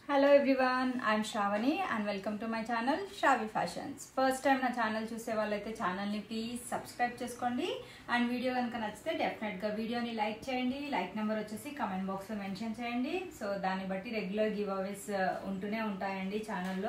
hello everyone I'm Sravani and welcome to my channel Sravi fashions first time నా channel చూసే వాళ్ళైతే ఛానల్ని ప్లీజ్ సబ్స్క్రైబ్ చేసుకోండి అండ్ వీడియో కనుక నచ్చితే డెఫినెట్గా వీడియోని లైక్ చేయండి లైక్ నెంబర్ వచ్చేసి కమెంట్ బాక్స్లో మెన్షన్ చేయండి సో దాన్ని బట్టి రెగ్యులర్ గివ్ అవేస్ ఉంటూనే ఉంటాయండి ఛానల్లో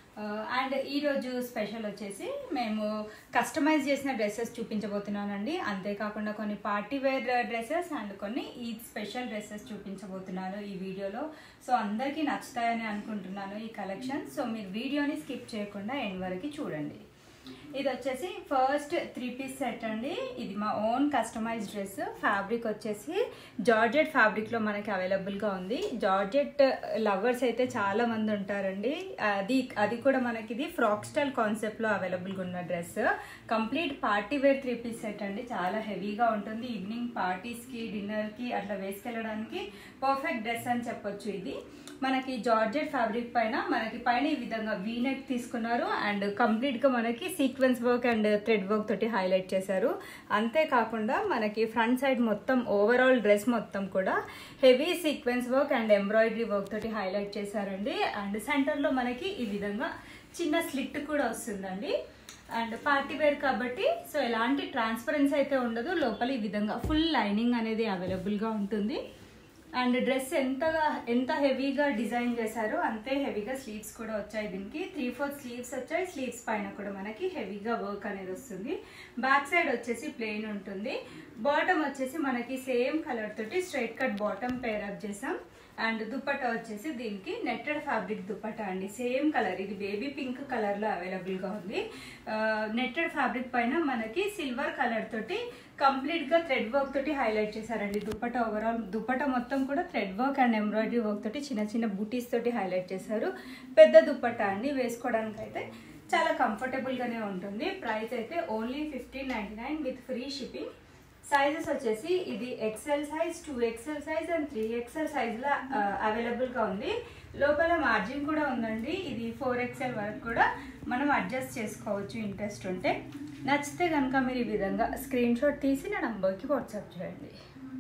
అండ్ ఈరోజు స్పెషల్ వచ్చేసి మేము కస్టమైజ్ చేసిన డ్రెస్సెస్ చూపించబోతున్నానండి అంతేకాకుండా కొన్ని పార్టీ వేర్ డ్రెస్సెస్ అండ్ కొన్ని ఈ స్పెషల్ డ్రెస్సెస్ చూపించబోతున్నాను ఈ వీడియోలో సో అందరికీ నచ్చుతాయని అనుకుంటున్నాను ఈ కలెక్షన్ సో మీరు వీడియోని స్కిప్ చేయకుండా ఎండ్ వరకు చూడండి ఇది వచ్చేసి ఫస్ట్ త్రీ పీస్ సెట్ అండి ఇది మా ఓన్ కస్టమైజ్ డ్రెస్ ఫ్యాబ్రిక్ వచ్చేసి జార్జెట్ ఫ్యాబ్రిక్లో మనకి అవైలబుల్గా ఉంది జార్జెట్ లవర్స్ అయితే చాలా మంది ఉంటారండి అది అది కూడా మనకి ఇది ఫ్రాక్ స్టైల్ కాన్సెప్ట్లో అవైలబుల్గా ఉన్న dress complete party wear three piece set అండి చాలా హెవీగా ఉంటుంది ఈవినింగ్ పార్టీస్కి డిన్నర్కి అట్లా వేసుకెళ్ళడానికి పర్ఫెక్ట్ డ్రెస్ అని చెప్పొచ్చు ఇది మనకి జార్జెట్ ఫ్యాబ్రిక్ పైన మనకి పైన ఈ విధంగా వీనెక్ తీసుకున్నారు అండ్ కంప్లీట్గా మనకి sequence work and thread work తోటి హైలైట్ చేశారు అంతేకాకుండా మనకి ఫ్రంట్ సైడ్ మొత్తం ఓవరాల్ డ్రెస్ మొత్తం కూడా heavy sequence work and embroidery work తోటి హైలైట్ చేశారండి అండ్ సెంటర్లో మనకి ఈ విధంగా చిన్న స్లిట్ కూడా వస్తుందండి అండ్ పార్టీ వేర్ కాబట్టి సో ఎలాంటి ట్రాన్స్పరెన్సీ అయితే ఉండదు లోపల ఈ విధంగా ఫుల్ లైనింగ్ అనేది అవైలబుల్గా ఉంటుంది అండ్ డ్రెస్ ఎంతగా ఎంత హెవీగా డిజైన్ చేశారో అంతే హెవీగా స్లీవ్స్ కూడా వచ్చాయి దీనికి త్రీ ఫోర్ స్లీవ్స్ వచ్చాయి స్లీవ్స్ పైన కూడా మనకి హెవీగా వర్క్ అనేది వస్తుంది బ్యాక్ సైడ్ వచ్చేసి ప్లెయిన్ ఉంటుంది బాటమ్ వచ్చేసి మనకి సేమ్ కలర్ తోటి straight cut bottom pair up చేసాం అండ్ దుప్పటా వచ్చేసి దీనికి నెట్టెడ్ ఫ్యాబ్రిక్ దుప్పటా అండి సేమ్ కలర్ ఇది బేబీ పింక్ కలర్లో అవైలబుల్గా ఉంది నెట్టెడ్ ఫ్యాబ్రిక్ పైన మనకి సిల్వర్ కలర్ తోటి కంప్లీట్గా థ్రెడ్ వర్క్ తోటి హైలైట్ చేశారండి దుప్పట ఓవరాల్ దుప్పట మొత్తం కూడా thread work and embroidery work తోటి చిన్న చిన్న బూటీస్ తోటి హైలైట్ చేశారు పెద్ద దుప్పట అండి వేసుకోవడానికి అయితే చాలా కంఫర్టబుల్గానే ఉంటుంది ప్రైస్ అయితే only fifteen ninety nine with free shipping sizes వచ్చేసి ఇది XL size two XL size and three XL సైజ్లో అవైలబుల్గా ఉంది లోపల మార్జిన్ కూడా ఉందండి ఇది ఫోర్ ఎక్సెల్ వరకు కూడా మనం అడ్జస్ట్ చేసుకోవచ్చు ఇంట్రెస్ట్ ఉంటే నచ్చితే కనుక మీరు ఈ విధంగా స్క్రీన్ షాట్ తీసి నా నంబర్కి వాట్సాప్ చేయండి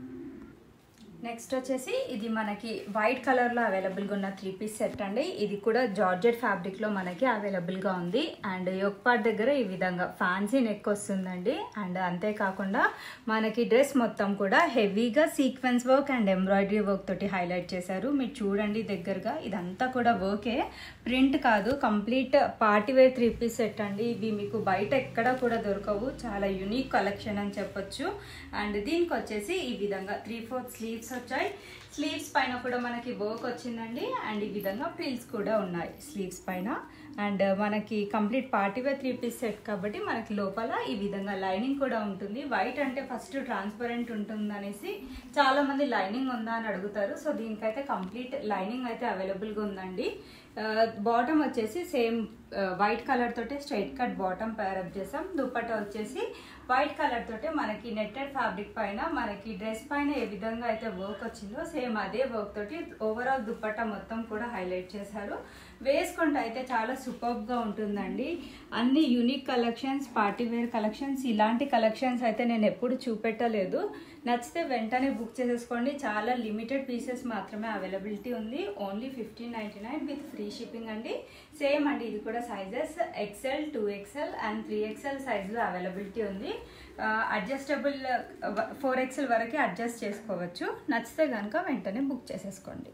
నెక్స్ట్ వచ్చేసి ఇది మనకి వైట్ కలర్లో అవైలబుల్గా ఉన్న త్రీ పీస్ సెట్ అండి ఇది కూడా జార్జెట్ ఫ్యాబ్రిక్లో మనకి అవైలబుల్గా ఉంది అండ్ యొక్క పార్ట్ దగ్గర ఈ విధంగా ఫ్యాన్సీ నెక్ వస్తుందండి అండ్ అంతేకాకుండా మనకి డ్రెస్ మొత్తం కూడా హెవీగా sequence work and embroidery work తోటి హైలైట్ చేశారు మీరు చూడండి దగ్గరగా ఇదంతా కూడా వర్కే ప్రింట్ కాదు complete party wear three piece set అండి ఇవి మీకు బయట ఎక్కడ కూడా దొరకవు చాలా యునిక్ కలెక్షన్ అని చెప్పొచ్చు అండ్ దీనికి వచ్చేసి ఈ విధంగా త్రీ ఫోర్త్ స్లీవ్స్ వచ్చాయి స్లీవ్స్ పైన కూడా మనకి వర్క్ వచ్చిందండి అండ్ ఈ విధంగా ప్రిల్స్ కూడా ఉన్నాయి స్లీవ్స్ పైన అండ్ మనకి complete party wear three piece set కాబట్టి మనకి లోపల ఈ విధంగా లైనింగ్ కూడా ఉంటుంది వైట్ అంటే ఫస్ట్ ట్రాన్స్పరెంట్ ఉంటుంది అనేసి చాలా మంది లైనింగ్ ఉందా అని అడుగుతారు సో దీనికైతే కంప్లీట్ లైనింగ్ అయితే అవైలబుల్గా ఉందండి బాటమ్ వచ్చేసి సేమ్ వైట్ కలర్ తోటి స్ట్రైట్ కట్ బాటమ్ పేరప్ చేసాం దుప్పట వచ్చేసి వైట్ కలర్ తోటి మనకి నెట్టెడ్ ఫ్యాబ్రిక్ పైన మనకి డ్రెస్ పైన ఏ విధంగా అయితే వర్క్ వచ్చిందో సేమ్ అదే వర్క్ తోటి ఓవరాల్ దుప్పట మొత్తం కూడా హైలైట్ చేశారు వేసుకుంటే అయితే చాలా సూపర్గా ఉంటుందండి అన్ని unique collections party wear collections ఇలాంటి కలెక్షన్స్ అయితే నేను ఎప్పుడు చూపెట్టలేదు నచ్చితే వెంటనే బుక్ చేసేసుకోండి చాలా లిమిటెడ్ పీసెస్ మాత్రమే అవైలబిలిటీ ఉంది only fifteen ninety nine with free shipping అండి సేమ్ అండి ఇది కూడా sizes XL two XL and three XL సైజులో అవైలబిలిటీ ఉంది అడ్జస్టబుల్ ఫోర్ ఎక్సెల్ వరకు అడ్జస్ట్ చేసుకోవచ్చు నచ్చితే కనుక వెంటనే బుక్ చేసేసుకోండి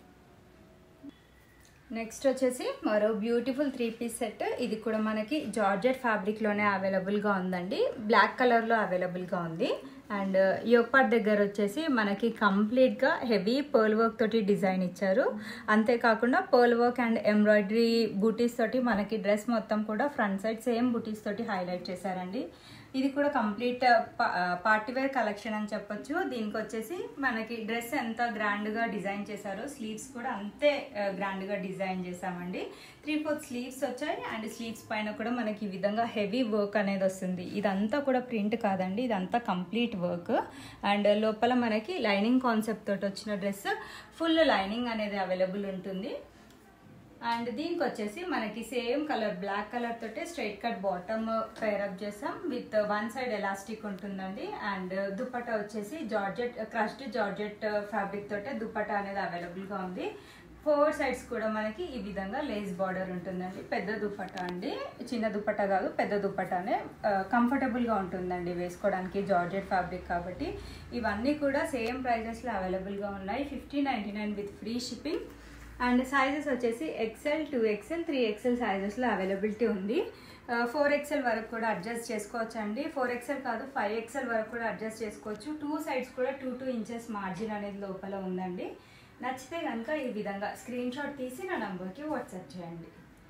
నెక్స్ట్ వచ్చేసి మరో బ్యూటిఫుల్ త్రీ పీస్ సెట్ ఇది కూడా మనకి జార్జెట్ ఫ్యాబ్రిక్లోనే అవైలబుల్గా ఉందండి బ్లాక్ కలర్లో అవైలబుల్గా ఉంది అండ్ యోపాట్ దగ్గర వచ్చేసి మనకి కంప్లీట్గా హెవీ పర్ల్ వర్క్ తోటి డిజైన్ ఇచ్చారు అంతేకాకుండా పర్ల్ వర్క్ అండ్ ఎంబ్రాయిడరీ బూటీస్ తోటి మనకి డ్రెస్ మొత్తం కూడా ఫ్రంట్ సైడ్ సేమ్ బూటీస్ తోటి హైలైట్ చేశారండి ఇది కూడా కంప్లీట్ పార్టీ వేర్ కలెక్షన్ అని చెప్పొచ్చు దీనికి వచ్చేసి మనకి డ్రెస్ ఎంత గ్రాండ్గా డిజైన్ చేశారో స్లీవ్స్ కూడా అంతే గ్రాండ్గా డిజైన్ చేసామండి త్రీ ఫోర్త్ స్లీవ్స్ వచ్చాయి అండ్ స్లీవ్స్ పైన కూడా మనకి ఈ విధంగా హెవీ వర్క్ అనేది వస్తుంది ఇదంతా కూడా ప్రింట్ కాదండి ఇదంతా కంప్లీట్ వర్క్ అండ్ లోపల మనకి లైనింగ్ కాన్సెప్ట్ తోటి వచ్చిన డ్రెస్ ఫుల్ లైనింగ్ అనేది అవైలబుల్ ఉంటుంది అండ్ దీనికి వచ్చేసి మనకి సేమ్ కలర్ బ్లాక్ కలర్ తోటే స్ట్రైట్ కట్ బాటమ్ పేరప్ చేసాం విత్ వన్ సైడ్ ఎలాస్టిక్ ఉంటుందండి అండ్ దుపట్టా వచ్చేసి జార్జెట్ క్రష్డ్ జార్జెట్ ఫ్యాబ్రిక్ తోటే దుపట్టా అనేది అవైలబుల్గా ఉంది ఫోర్ సైడ్స్ కూడా మనకి ఈ విధంగా లేస్ బార్డర్ ఉంటుందండి పెద్ద దుప్పట్టా అండి చిన్న దుప్పట్టా కాదు పెద్ద దుప్పటానే కంఫర్టబుల్గా ఉంటుందండి వేసుకోవడానికి జార్జెట్ ఫ్యాబ్రిక్ కాబట్టి ఇవన్నీ కూడా సేమ్ ప్రైజెస్లో అవైలబుల్గా ఉన్నాయి fifty ninety nine with free shipping and sizes వచ్చేసి XL two XL three XL సైజెస్లో అవైలబిలిటీ ఉంది ఫోర్ ఎక్సెల్ వరకు కూడా అడ్జస్ట్ చేసుకోవచ్చు అండి ఫోర్ ఎక్సెల్ కాదు ఫైవ్ ఎక్సెల్ వరకు కూడా అడ్జస్ట్ చేసుకోవచ్చు టూ సైడ్స్ కూడా టూ టూ ఇంచెస్ మార్జిన్ అనేది లోపల ఉందండి నచ్చితే కనుక ఈ విధంగా స్క్రీన్ షాట్ తీసి నా నంబర్కి వాట్సాప్ చేయండి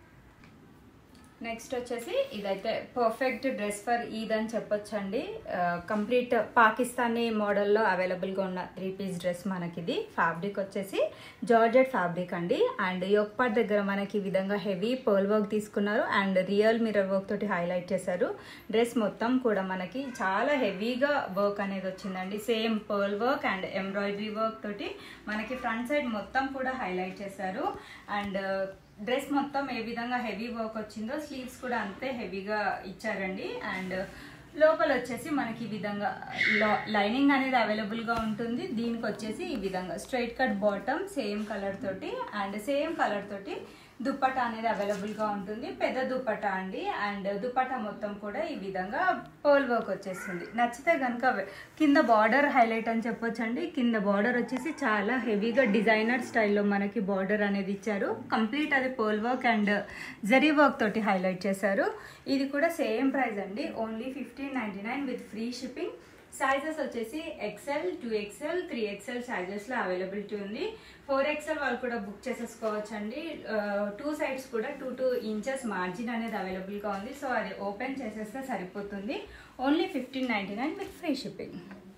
నెక్స్ట్ వచ్చేసి ఇదైతే పర్ఫెక్ట్ డ్రెస్ ఫర్ ఈద్ అని చెప్పొచ్చండి కంప్లీట్ పాకిస్తానీ మోడల్లో అవైలబుల్గా ఉన్న త్రీ పీస్ డ్రెస్ మనకి ఇది ఫ్యాబ్రిక్ వచ్చేసి జార్జెట్ ఫ్యాబ్రిక్ అండి అండ్ యొక్పాట్ దగ్గర మనకి ఈ విధంగా హెవీ పర్ల్ వర్క్ తీసుకున్నారు అండ్ రియల్ మిర్రర్ వర్క్ తోటి హైలైట్ చేశారు డ్రెస్ మొత్తం కూడా మనకి చాలా హెవీగా వర్క్ అనేది వచ్చిందండి same pearl work and embroidery work తోటి మనకి ఫ్రంట్ సైడ్ మొత్తం కూడా హైలైట్ చేశారు అండ్ డ్రెస్ మొత్తం ఏ విధంగా హెవీ వర్క్ వచ్చిందో స్లీవ్స్ కూడా అంతే హెవీగా ఇచ్చారండి అండ్ లోపల వచ్చేసి మనకి ఈ విధంగా లైనింగ్ అనేది అవైలబుల్గా ఉంటుంది దీనికి వచ్చేసి ఈ విధంగా straight cut bottom same colour తోటి అండ్ సేమ్ కలర్ తోటి దుప్పటా అనేది అవైలబుల్గా ఉంటుంది పెద్ద దుప్పటా అండి అండ్ దుప్పటా మొత్తం కూడా ఈ విధంగా పోల్ వర్క్ వచ్చేస్తుంది నచ్చితే కనుక కింద బార్డర్ హైలైట్ అని చెప్పొచ్చండి కింద బార్డర్ వచ్చేసి చాలా హెవీగా డిజైనర్ స్టైల్లో మనకి బార్డర్ అనేది ఇచ్చారు కంప్లీట్ అది పోల్ వర్క్ అండ్ జరీ వర్క్ తోటి హైలైట్ చేశారు ఇది కూడా సేమ్ ప్రైస్ అండి only fifteen ninety nine with free shipping sizes వచ్చేసి XL two XL three XL సైజెస్లో అవైలబిలిటీ ఉంది ఫోర్ ఎక్సెల్ వాళ్ళు కూడా బుక్ చేసేసుకోవచ్చు అండి టూ సైడ్స్ కూడా టూ టూ ఇంచెస్ మార్జిన్ అనేది అవైలబుల్గా ఉంది సో అది ఓపెన్ చేసేస్తే సరిపోతుంది only fifteen ninety nine with free shipping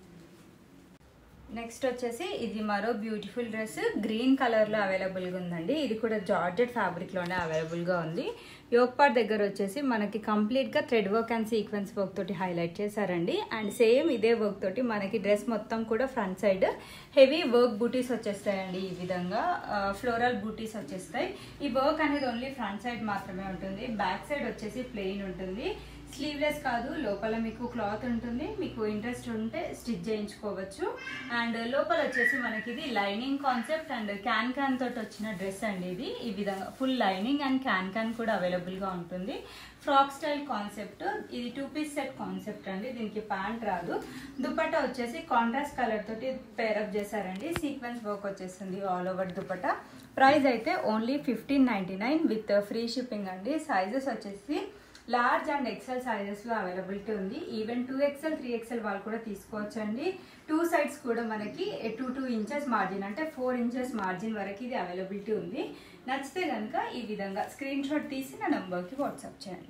next వచ్చేసి ఇది మరో బ్యూటిఫుల్ డ్రెస్ గ్రీన్ కలర్లో అవైలబుల్గా ఉందండి ఇది కూడా జార్జెట్ ఫ్యాబ్రిక్లోనే అవైలబుల్గా ఉంది యోక్పార్ దగ్గర వచ్చేసి మనకి కంప్లీట్గా thread work and sequence work తోటి హైలైట్ చేశారండి అండ్ సేమ్ ఇదే వర్క్ తోటి మనకి డ్రెస్ మొత్తం కూడా front side heavy work buttis వచ్చేస్తాయండి ఈ విధంగా ఫ్లోరల్ బూటీస్ వచ్చేస్తాయి ఈ వర్క్ అనేది ఓన్లీ ఫ్రంట్ సైడ్ మాత్రమే ఉంటుంది బ్యాక్ సైడ్ వచ్చేసి ప్లెయిన్ ఉంటుంది స్లీవ్లెస్ కాదు లోపల మీకు క్లాత్ ఉంటుంది మీకు ఇంట్రెస్ట్ ఉంటే స్టిచ్ చేయించుకోవచ్చు అండ్ లోపల వచ్చేసి మనకి ఇది lining concept and can can తోటి వచ్చిన డ్రెస్ అండి ఇది ఈ విధంగా full lining and can can కూడా అవైలబుల్గా ఉంటుంది ఫ్రాక్ స్టైల్ కాన్సెప్ట్ ఇది టూ పీస్ సెట్ కాన్సెప్ట్ అండి దీనికి ప్యాంట్ రాదు దుపట్టా వచ్చేసి కాంట్రాస్ట్ కలర్ తోటి పేరప్ చేశారండి సీక్వెన్స్ వర్క్ వచ్చేస్తుంది ఆల్ ఓవర్ దుపట్టా ప్రైస్ అయితే only fifteen ninety nine with free shipping అండి సైజెస్ వచ్చేసి లార్జ్ అండ్ ఎక్సెల్ సైజెస్లో అవైలబిలిటీ ఉంది even two XL three XL వాళ్ళు కూడా తీసుకోవచ్చు అండి టూ సైడ్స్ కూడా మనకి టూ టూ ఇంచెస్ మార్జిన్ అంటే ఫోర్ ఇంచెస్ మార్జిన్ వరకు ఇది అవైలబిలిటీ ఉంది నచ్చితే కనుక ఈ విధంగా స్క్రీన్ షాట్ తీసి నా నెంబర్కి వాట్సాప్ చేయండి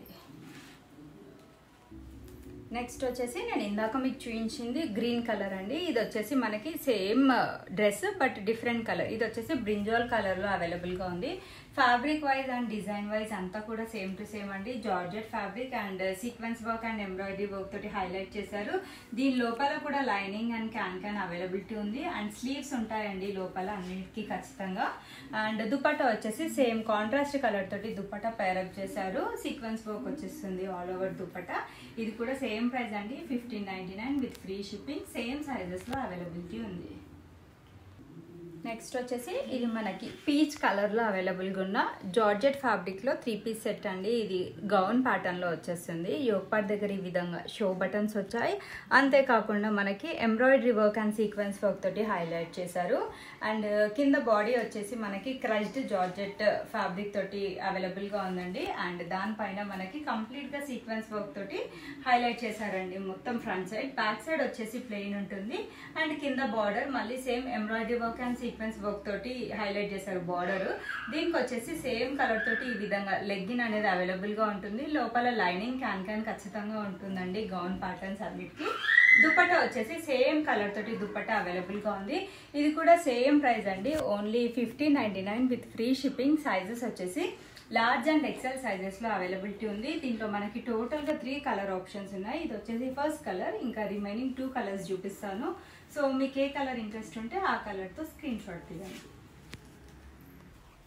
నెక్స్ట్ వచ్చేసి నేను ఇందాక మీకు చూపించింది గ్రీన్ కలర్ అండి ఇది వచ్చేసి మనకి same dress but different colour ఇది వచ్చేసి బ్రింజాల్ కలర్లో అవైలబుల్గా ఉంది fabric wise and design wise అంతా కూడా సేమ్ టు సేమ్ అండి georgette fabric and sequence work and embroidery work తోటి హైలైట్ చేశారు దీని లోపల కూడా lining and can can availability ఉంది అండ్ స్లీవ్స్ ఉంటాయండి లోపల అన్నిటికీ ఖచ్చితంగా అండ్ దుపట్టా వచ్చేసి సేమ్ కాంట్రాస్ట్ కలర్ తోటి దుపట్టా పేరప్ చేశారు సీక్వెన్స్ వర్క్ వచ్చేస్తుంది ఆల్ ఓవర్ దుపట్టా ఇది కూడా సేమ్ ప్రైస్ అండి fifteen ninety nine with free shipping same సైజెస్లో అవైలబిలిటీ ఉంది నెక్స్ట్ వచ్చేసి ఇది మనకి పీచ్ కలర్లో అవైలబుల్గా ఉన్న జార్జెట్ ఫ్యాబ్రిక్లో త్రీ పీస్ సెట్ అండి ఇది గౌన్ ప్యాటర్న్లో వచ్చేస్తుంది యోగపాట్ దగ్గర ఈ విధంగా షో బటన్స్ వచ్చాయి అంతేకాకుండా మనకి embroidery work and sequence work తోటి హైలైట్ చేశారు అండ్ కింద బాడీ వచ్చేసి మనకి క్రష్డ్ జార్జెట్ ఫ్యాబ్రిక్ తోటి అవైలబుల్గా ఉందండి అండ్ దానిపైన మనకి కంప్లీట్గా సీక్వెన్స్ వర్క్ తోటి హైలైట్ చేశారండి మొత్తం ఫ్రంట్ సైడ్ బ్యాక్ సైడ్ వచ్చేసి ప్లెయిన్ ఉంటుంది అండ్ కింద బార్డర్ మళ్ళీ same embroidery work and sequence work తోటి హైలైట్ చేశారు బార్డర్ దీనికి వచ్చేసి సేమ్ కలర్ తోటి ఈ విధంగా లెగ్గిన్ అనేది అవైలబుల్ గా ఉంటుంది లోపల లైనింగ్ క్యాన్ క్యాన్ ఖచ్చితంగా ఉంటుందండి గౌన్ ప్యాటర్న్స్ అన్నిటికి దుపట్టా వచ్చేసి సేమ్ కలర్ తోటి దుపట్టా అవైలబుల్ గా ఉంది ఇది కూడా సేమ్ ప్రైస్ అండి only fifteen ninety nine with free shipping sizes వచ్చేసి లార్జ్ అండ్ ఎక్సెల్ సైజెస్ లో అవైలబిలిటీ ఉంది దీంట్లో మనకి టోటల్ గా త్రీ కలర్ ఆప్షన్స్ ఉన్నాయి ఇది వచ్చేసి ఫస్ట్ కలర్ ఇంకా రిమైనింగ్ టూ కలర్స్ చూపిస్తాను సో మీకు ఏ కలర్ ఇంట్రెస్ట్ ఉంటే ఆ కలర్ తో స్క్రీన్ షాట్ తీయండి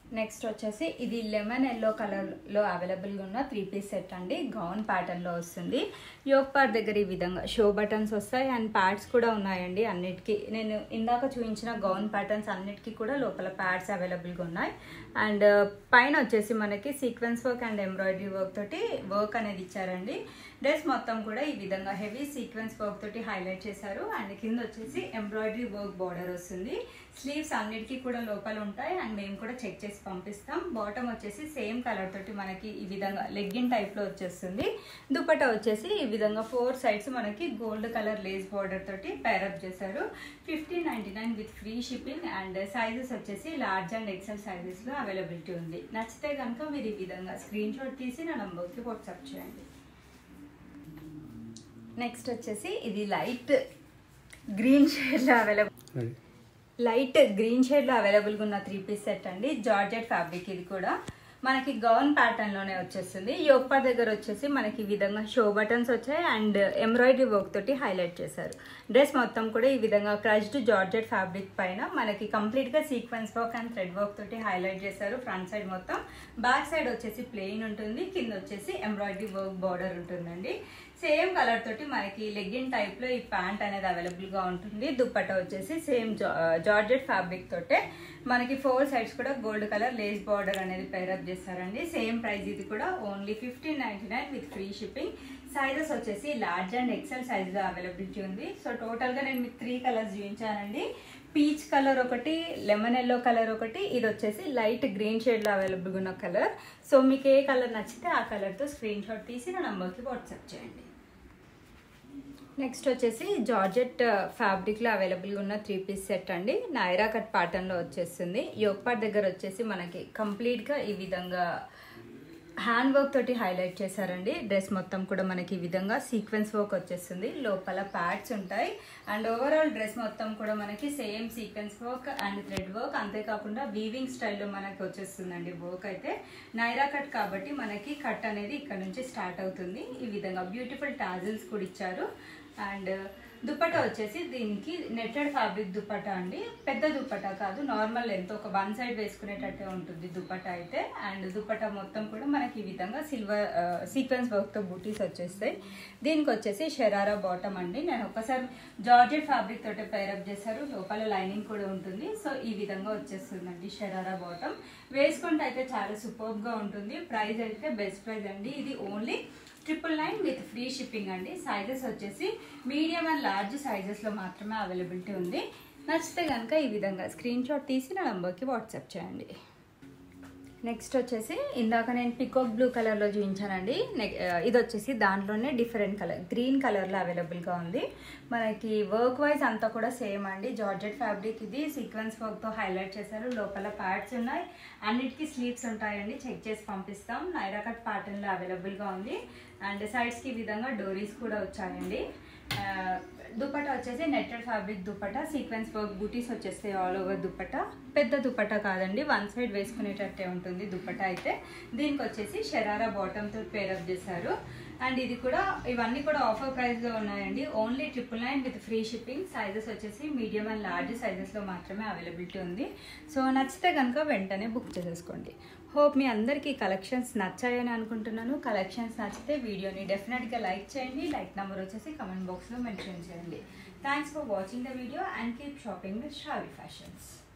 నెక్స్ట్ వచ్చేసి ఇది లెమన్ ఎల్లో కలర్లో అవైలబుల్గా ఉన్న త్రీ పీస్ సెట్ అండి గౌన్ ప్యాటర్న్లో వస్తుంది యోగ్ పార్ట్ దగ్గర ఈ విధంగా షో బటన్స్ వస్తాయి అండ్ ప్యాడ్స్ కూడా ఉన్నాయండి అన్నిటికీ నేను ఇందాక చూపించిన గౌన్ ప్యాటర్న్స్ అన్నిటికీ కూడా లోపల ప్యాడ్స్ అవైలబుల్గా ఉన్నాయి అండ్ పైన వచ్చేసి మనకి sequence work and embroidery work తోటి వర్క్ అనేది ఇచ్చారండి డ్రెస్ మొత్తం కూడా ఈ విధంగా హెవీ సీక్వెన్స్ వర్క్ తోటి హైలైట్ చేశారు అండ్ కింద వచ్చేసి ఎంబ్రాయిడరీ వర్క్ బార్డర్ వస్తుంది స్లీవ్స్ అన్నిటికీ కూడా లోపల ఉంటాయి అండ్ మేము కూడా చెక్ చేసి పంపిస్తాం బాటమ్ వచ్చేసి సేమ్ కలర్ తోటి మనకి ఈ విధంగా లెగ్గిన్ టైప్లో వచ్చేస్తుంది దుపట్టా వచ్చేసి ఈ విధంగా ఫోర్ సైడ్స్ మనకి గోల్డ్ కలర్ లేస్ బార్డర్ తోటి పేరప్ చేశారు fifteen ninety nine with free shipping and sizes వచ్చేసి లార్జ్ అండ్ ఎక్సెల్ సైజెస్లో అవైలబిలిటీ ఉంది నచ్చితే కనుక మీరు ఈ విధంగా స్క్రీన్ షాట్ తీసి నా నంబర్కి వాట్సాప్ చేయండి నెక్స్ట్ వచ్చేసి ఇది లైట్ గ్రీన్ షేడ్లో అవైలబుల్ లైట్ గ్రీన్ షేడ్లో అవైలబుల్గా ఉన్న త్రీ పీస్ సెట్ అండి జార్జెట్ ఫ్యాబ్రిక్ ఇది కూడా మనకి గౌన్ ప్యాటర్న్లోనే వచ్చేస్తుంది యోప్పా దగ్గర వచ్చేసి మనకి ఈ విధంగా షో బటన్స్ వచ్చాయి అండ్ ఎంబ్రాయిడరీ వర్క్ తోటి హైలైట్ చేశారు డ్రెస్ మొత్తం కూడా ఈ విధంగా క్రష్డ్ జార్జెట్ ఫ్యాబ్రిక్ పైన మనకి కంప్లీట్గా sequence work and thread work తోటి హైలైట్ చేశారు ఫ్రంట్ సైడ్ మొత్తం బ్యాక్ సైడ్ వచ్చేసి ప్లెయిన్ ఉంటుంది కింద వచ్చేసి ఎంబ్రాయిడరీ వర్క్ బార్డర్ ఉంటుందండి సేమ్ కలర్ తోటి మనకి లెగ్గిన్ టైప్ లో ఈ ప్యాంట్ అనేది అవైలబుల్ గా ఉంటుంది దుప్పట్టా వచ్చేసి సేమ్ జార్జెట్ ఫ్యాబ్రిక్ తోటే మనకి ఫోర్ సైడ్స్ కూడా గోల్డ్ కలర్ లేస్ బార్డర్ అనేది పేరప్ చేస్తారండి సేమ్ ప్రైస్ ఇది కూడా only fifteen ninety nine with free shipping sizes వచ్చేసి లార్జ్ అండ్ ఎక్సెల్ సైజ్ లో అవైలబిలిటీ ఉంది సో టోటల్ గా నేను మీకు త్రీ కలర్స్ చూపించానండి పీచ్ కలర్ ఒకటి లెమన్ ఎల్లో కలర్ ఒకటి ఇది వచ్చేసి లైట్ గ్రీన్ షేడ్ లో అవైలబుల్ ఉన్న కలర్ సో మీకు ఏ కలర్ నచ్చితే ఆ కలర్ తో స్క్రీన్ షాట్ తీసి నా నంబర్కి వాట్సాప్ చేయండి నెక్స్ట్ వచ్చేసి జార్జెట్ ఫ్యాబ్రిక్లో అవైలబుల్గా ఉన్న త్రీ పీస్ సెట్ అండి నైరా కట్ ప్యాటర్న్లో వచ్చేస్తుంది యోగ్ పార్ట్ దగ్గర వచ్చేసి మనకి కంప్లీట్గా ఈ విధంగా హ్యాండ్ వర్క్ తోటి హైలైట్ చేశారండి డ్రెస్ మొత్తం కూడా మనకి ఈ విధంగా సీక్వెన్స్ వర్క్ వచ్చేస్తుంది లోపల ప్యాడ్స్ ఉంటాయి అండ్ ఓవరాల్ డ్రెస్ మొత్తం కూడా మనకి same sequence work and thread work అంతేకాకుండా వీవింగ్ స్టైల్లో మనకి వచ్చేస్తుందండి వర్క్ అయితే నైరా కట్ కాబట్టి మనకి కట్ అనేది ఇక్కడ నుంచి స్టార్ట్ అవుతుంది ఈ విధంగా బ్యూటిఫుల్ టాజిల్స్ కూడా ఇచ్చారు అండ్ దుప్పటా వచ్చేసి దీనికి నెట్టెడ్ ఫ్యాబ్రిక్ దుప్పటా అండి పెద్ద దుప్పటా కాదు నార్మల్ లెంత్ ఒక వన్ సైడ్ వేసుకునేటట్టే ఉంటుంది దుప్పటా అయితే అండ్ దుప్పటా మొత్తం కూడా మనకి ఈ విధంగా సిల్వర్ సీక్వెన్స్ వర్క్తో బూటీస్ వచ్చేస్తాయి దీనికి వచ్చేసి షెరారా బాటమ్ అండి నేను ఒకసారి జార్జెట్ ఫ్యాబ్రిక్ తోటి పేరప్ చేశారు లోపల లైనింగ్ కూడా ఉంటుంది సో ఈ విధంగా వచ్చేస్తుందండి షెరారా బాటమ్ వేసుకుంటే అయితే చాలా సూపర్గా ఉంటుంది ప్రైస్ అయితే బెస్ట్ ప్రైస్ అండి ఇది only triple nine with free shipping అండి సైజెస్ వచ్చేసి మీడియం అండ్ లార్జ్ సైజెస్లో మాత్రమే అవైలబిలిటీ ఉంది నచ్చితే కనుక ఈ విధంగా స్క్రీన్ షాట్ తీసి నా నంబర్కి వాట్సాప్ చేయండి నెక్స్ట్ వచ్చేసి ఇందాక నేను పికాక్ బ్లూ కలర్లో చూపించానండి నెక్ ఇది వచ్చేసి దాంట్లోనే డిఫరెంట్ కలర్ గ్రీన్ కలర్లో అవైలబుల్గా ఉంది మనకి వర్క్ వైజ్ అంతా కూడా సేమ్ అండి జార్జెట్ ఫ్యాబ్రిక్ ఇది సీక్వెన్స్ వర్క్తో హైలైట్ చేశారు లోపల ప్యాడ్స్ ఉన్నాయి అన్నిటికీ స్లీవ్స్ ఉంటాయండి చెక్ చేసి పంపిస్తాం నైరా కట్ ప్యాటర్న్లో అవైలబుల్గా ఉంది అండ్ సైడ్స్కి ఈ విధంగా డోరీస్ కూడా వచ్చాయండి దుపట్టా వచ్చేసి netted fabric dupatta sequence work buttis వచ్చేస్తాయి ఆల్ ఓవర్ దుపట్టా పెద్ద దుపట్టా కాదండి వన్ సైడ్ వేసుకునేటట్టే ఉంటుంది దుపట్టా అయితే దీనికి వచ్చేసి షరారా బాటమ్తో పేరప్ చేశారు అండ్ ఇది కూడా ఇవన్నీ కూడా ఆఫర్ ప్రైస్లో ఉన్నాయండి only triple nine with free shipping sizes వచ్చేసి మీడియం అండ్ లార్జ్ సైజెస్లో మాత్రమే అవైలబిలిటీ ఉంది సో నచ్చితే కనుక వెంటనే బుక్ చేసేసుకోండి హోప్ మీ అందరికీ కలెక్షన్స్ నచ్చాయని అనుకుంటున్నాను కలెక్షన్స్ నచ్చితే వీడియోని డెఫినెట్గా లైక్ చేయండి లైక్ నెంబర్ వచ్చేసి కమెంట్ బాక్స్లో మెన్షన్ చేయండి thanks for watching the video and keep shopping with Shavi fashions